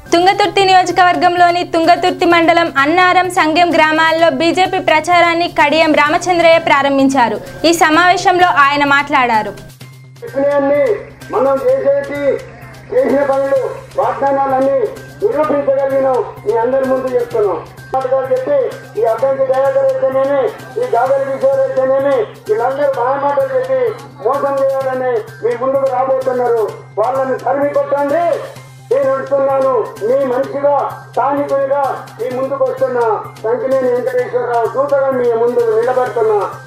తుంగతుర్తి నియోజకవర్గంలోని తుంగతుర్తి మండలం అన్నారం సంగెం గ్రామాల్లో బీజేపీ ప్రచారాన్ని కడియం రామచంద్రయ్య ప్రారంభించారు ఈ సమావేశంలో ఆయన మాట్లాడారు చెప్పినవన్నీ మనం చేసేటి చేసిన పనులు వాగ్దానాలన్నీ నిరూపించగలిగినాం మీ అందరి ముందు చెప్తున్నాం మాటలు చెప్పి ఈ అభ్యర్థి దయాకర్ అయితేనేమి ఈ గాగరి కిషోర్ అయితేనేమి వీళ్ళందరూ మాయమాటలు చెప్పి మోసం చేయాలని మీ ముందుకు రాబోతున్నారు వాళ్ళని తరిమి కొట్టండి నేను అంటున్నాను మీ మనిషిగా స్థానికునిగా మీ ముందుకు వస్తున్నా సంకినేని వెంకటేశ్వరరావు దూతగా మీ ముందు నిలబడుతున్నా